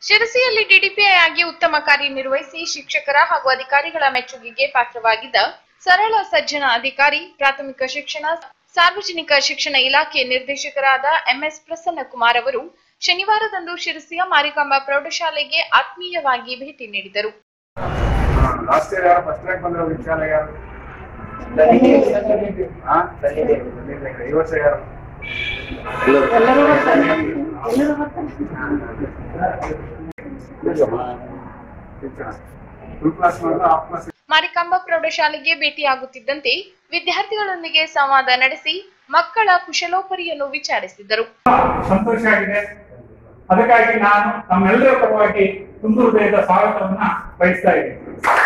ಶಿರಸಿಯಲ್ಲಿ ಡಿಡಿಪಿಐ ಆಗಿ ಉತ್ತಮ ಕಾರ್ಯನಿರ್ವಹಿಸಿ ಶಿಕ್ಷಕರ ಹಾಗೂ ಅಧಿಕಾರಿಗಳ ಮೆಚ್ಚುಗೆಗೆ ಪಾತ್ರವಾಗಿದ್ದ ಸರಳ ಸಜ್ಜನ ಅಧಿಕಾರಿ ಪ್ರಾಥಮಿಕ ಶಿಕ್ಷಣ ಸಾರ್ವಜನಿಕ ಶಿಕ್ಷಣ ಇಲಾಖೆ ನಿರ್ದೇಶಕರಾದ ಎಂಎಸ್ ಪ್ರಸನ್ನಕುಮಾರ್ ಅವರು ಶನಿವಾರದಂದು ಶಿರಸಿಯ ಮಾರಿಕಾಂಬಾ ಪ್ರೌಢಶಾಲೆಗೆ ಆತ್ಮೀಯವಾಗಿ ಭೇಟಿ ನೀಡಿದರು ಲಾಸ್ಟ್ ಇಯರ್ ಯಾರು ಫಸ್ಟ್ ರ್ಯಾಂಕ್ ಬಂದ್ರೆ ವಿಚಾರ ಯಾರು ಹಾ? ಈ ವರ್ಷ ಯಾರು ಶಿಕ್ಷಣ ಫುಲ್ ಕ್ಲಾಸ್ ಮಾಡಿದ್ರೆ ಹಾಫ್ ಕ್ಲಾಸ್ ಮಾರಿಕಾಂಬಾ ಪ್ರೌಢಶಾಲೆಗೆ ಭೇಟಿಯಾಗುತ್ತಿದ್ದಂತೆ ವಿದ್ಯಾರ್ಥಿಗಳೊಂದಿಗೆ ಸಂವಾದ ನಡೆಸಿ ಮಕ್ಕಳ ಕುಶಲೋಪರಿಯನ್ನು ವಿಚಾರಿಸಿದರು ಸಂತೋಷ ಆಗಿದೆ ಅದಕ್ಕಾಗಿ ನಾನು ನಮ್ಮೆಲ್ಲರ ಪರವಾಗಿ ತುಂಬು ಹೃದಯದ ಸ್ವಾಗತವನ್ನ ಬಯಸ್ತಾ ಇದ್ದೀನಿ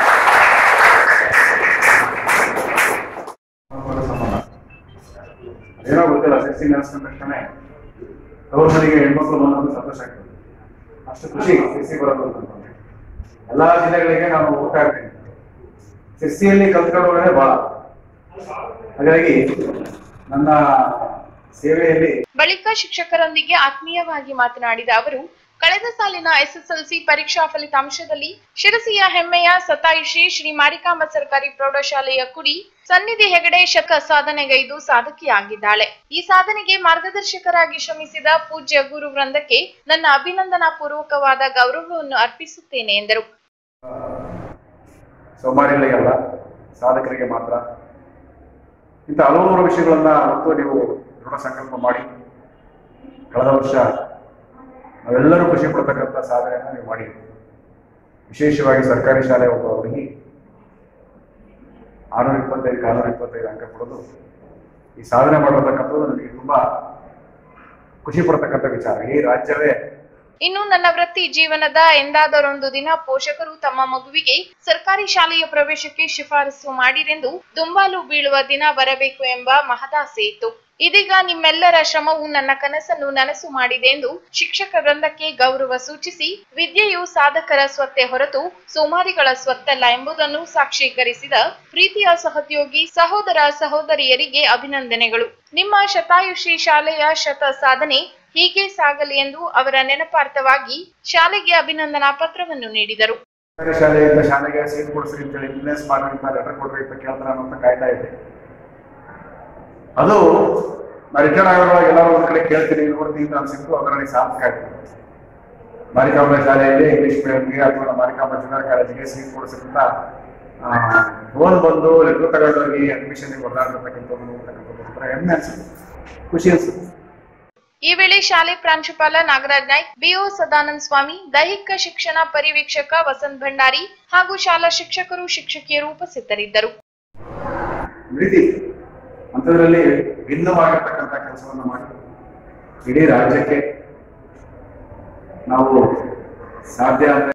ಅವರ ಸಂಬಂಧ ಏನೋ ಗೊತ್ತಿಲ್ಲ ಸೆಕ್ಸಿ ನೆನೆಸ್ಕೊಂಡ ತಕ್ಷಣ ಅವ್ರ ಮನೆಗೆ ಹೆಣ್ಮಕ್ಳು ಬಂದದ್ದು ಸಂತೋಷ ಆಗ್ತದೆ ಅಷ್ಟು ಖುಷಿ ಸೆಕ್ಸಿ ಬರೋದು ಅಂತಂದ್ರೆ ಎಲ್ಲಾ ಜಿಲ್ಲೆಗಳಿಗೆ ನಾನು ಹೋಗ್ತಾ ಇರ್ತೀನಿ ಸೆಕ್ಸಿಯಲ್ಲಿ ಕಲ್ತ್ಕೊಳ್ಳೋದೇ ಬಹಳ ಹಾಗಾಗಿ ನನ್ನ ಸೇವೆಯಲ್ಲಿ ಬಳಿಕ ಶಿಕ್ಷಕರೊಂದಿಗೆ ಆತ್ಮೀಯವಾಗಿ ಮಾತನಾಡಿದ ಅವರು ಕಳೆದ ಸಾಲಿನ ಎಸ್ಎಸ್ಎಲ್ಸಿ ಪರೀಕ್ಷಾ ಫಲಿತಾಂಶದಲ್ಲಿ ಶಿರಸಿಯ ಹೆಮ್ಮೆಯ ಸತಾಯಿಷಿ ಶ್ರೀ ಮಾರಿಕಾಂಬ ಸರ್ಕಾರಿ ಪ್ರೌಢಶಾಲೆಯ ಕುಡಿ ಸನ್ನಿಧಿ ಹೆಗಡೆ ಶತ ಸಾಧನೆಗೈದು ಸಾಧಕಿಯಾಗಿದ್ದಾಳೆ ಈ ಸಾಧನೆಗೆ ಮಾರ್ಗದರ್ಶಕರಾಗಿ ಶ್ರಮಿಸಿದ ಪೂಜ್ಯ ಗುರು ವೃಂದಕ್ಕೆ ನನ್ನ ಅಭಿನಂದನಾ ಪೂರ್ವಕವಾದ ಗೌರವವನ್ನು ಅರ್ಪಿಸುತ್ತೇನೆ ಎಂದರು ಸೋಮಾರಿಗಳಿಗಲ್ಲ ಸಾಧಕರಿಗೆ ಮಾತ್ರ ಇಂಥ ಹಲವಾರು ವಿಷಯಗಳನ್ನ ಹೊತ್ತು ನೀವು ದೃಢ ಸಂಕಲ್ಪ ಮಾಡಿ ಕಳೆದ ವರ್ಷ ನಾವೆಲ್ಲರೂ ಖುಷಿ ಪಡ್ತಕ್ಕಂಥ ಸಾಧನೆಯನ್ನ ನೀವು ಮಾಡಿ ವಿಶೇಷವಾಗಿ ಸರ್ಕಾರಿ ಶಾಲೆ ಒಬ್ಬ ಹುಡುಗಿ ಆರುನೂರ ಇಪ್ಪತ್ತೈದು ಆರುನೂರ ಇಪ್ಪತ್ತೈದು ಅಂಕ ಪಡೆದು ಈ ಸಾಧನೆ ಮಾಡಿರ್ತಕ್ಕಂಥದ್ದು ನನಗೆ ತುಂಬಾ ಖುಷಿ ಪಡ್ತಕ್ಕಂಥ ವಿಚಾರ ಈ ರಾಜ್ಯವೇ ಇನ್ನು ನನ್ನ ವೃತ್ತಿ ಜೀವನದ ಎಂದಾದರೊಂದು ದಿನ ಪೋಷಕರು ತಮ್ಮ ಮಗುವಿಗೆ ಸರ್ಕಾರಿ ಶಾಲೆಯ ಪ್ರವೇಶಕ್ಕೆ ಶಿಫಾರಸು ಮಾಡಿರೆಂದು ದುಂಬಾಲು ಬೀಳುವ ದಿನ ಬರಬೇಕು ಎಂಬ ಮಹದಾಸೆ ಇತ್ತು ಇದೀಗ ನಿಮ್ಮೆಲ್ಲರ ಶ್ರಮವು ನನ್ನ ಕನಸನ್ನು ನನಸು ಮಾಡಿದೆ ಎಂದು ಶಿಕ್ಷಕ ವೃಂದಕ್ಕೆ ಗೌರವ ಸೂಚಿಸಿ ವಿದ್ಯೆಯು ಸಾಧಕರ ಸ್ವತ್ತೆ ಹೊರತು ಸೋಮಾರಿಗಳ ಸ್ವತ್ತಲ್ಲ ಎಂಬುದನ್ನು ಸಾಕ್ಷೀಕರಿಸಿದ ಪ್ರೀತಿಯ ಸಹೋದ್ಯೋಗಿ ಸಹೋದರ ಸಹೋದರಿಯರಿಗೆ ಅಭಿನಂದನೆಗಳು ನಿಮ್ಮ ಶತಾಯುಷಿ ಶಾಲೆಯ ಶತ ಸಾಧನೆ ಹೀಗೆ ಸಾಗಲಿ ಎಂದು ಅವರ ನೆನಪಾರ್ಥವಾಗಿ ಶಾಲೆಗೆ ಅಭಿನಂದನಾ ಪತ್ರವನ್ನು ನೀಡಿದರು ಸರ್ಕಾರಿ ಶಾಲೆಯಿಂದ ಶಾಲೆಗೆ ಸೀಟ್ ಕೊಡಿಸ್ರಿ ಅಂತೇಳಿ ಇನ್ವೆಸ್ಟ್ ಮಾಡಿ ಅಂತ ಲೆಟರ್ ಕೊಡ್ರಿ ಅಂತ ಕೇಳ್ತಾರೆ ಅಂತ ಕಾಯ್ತಾ ಇದ್ದೆ ಅದು ನಾ ರಿಟರ್ನ್ ಆಗಿರುವಾಗ ಎಲ್ಲರೂ ಒಂದ್ ಕಡೆ ಕೇಳ್ತೀನಿ ನೋಡ್ತೀನಿ ಅಂತ ಅನ್ಸಿತ್ತು ಅದರಲ್ಲಿ ಸಾರ್ಥಕ ಆಯ್ತು ಮಾರಿಕಾಂಬ ಶಾಲೆಯಲ್ಲಿ ಇಂಗ್ಲಿಷ್ ಮೀಡಿಯಂಗೆ ಅಥವಾ ನಮ್ಮ ಮಾರಿಕಾಂಬ ಜೂನಿಯರ್ ಕಾಲೇಜಿಗೆ ಸೀಟ್ ಕೊಡಿಸಿದಂತ ಫೋನ್ ಬಂದು ಲೆಟರ್ ತಗೊಂಡೋಗಿ ಅಡ್ಮಿಷನ್ ಹೊರದಾಡಿರ್ತಕ್ಕಂಥದ್ದು ನೋಡ್ತಕ್ಕಂಥದ್ದು ಒಂಥರ ಹೆಮ್ಮೆ ಅನ್ಸುತ್ತೆ ಖುಷಿ ಅನ್ಸುತ್ತೆ ಈ ವೇಳೆ ಶಾಲೆ ಪ್ರಾಂಶುಪಾಲ ನಾಗರಾಜ್ ನಾಯ್ಕ್ ಬಿಒ ಸದಾನಂದ ಸ್ವಾಮಿ ದೈಹಿಕ ಶಿಕ್ಷಣ ಪರಿವೀಕ್ಷಕ ವಸಂತ್ ಭಂಡಾರಿ ಹಾಗೂ ಶಾಲಾ ಶಿಕ್ಷಕರು ಶಿಕ್ಷಕಿಯರು ಉಪಸ್ಥಿತರಿದ್ದರು ರೀತಿ ಅಂಥದ್ರಲ್ಲಿ ಭಿನ್ನವಾಗಿರ್ತಕ್ಕಂಥ ಕೆಲಸವನ್ನು ಮಾಡಿ ಇಡೀ ರಾಜ್ಯಕ್ಕೆ ನಾವು ಸಾಧ್ಯ ಅಂದ್ರೆ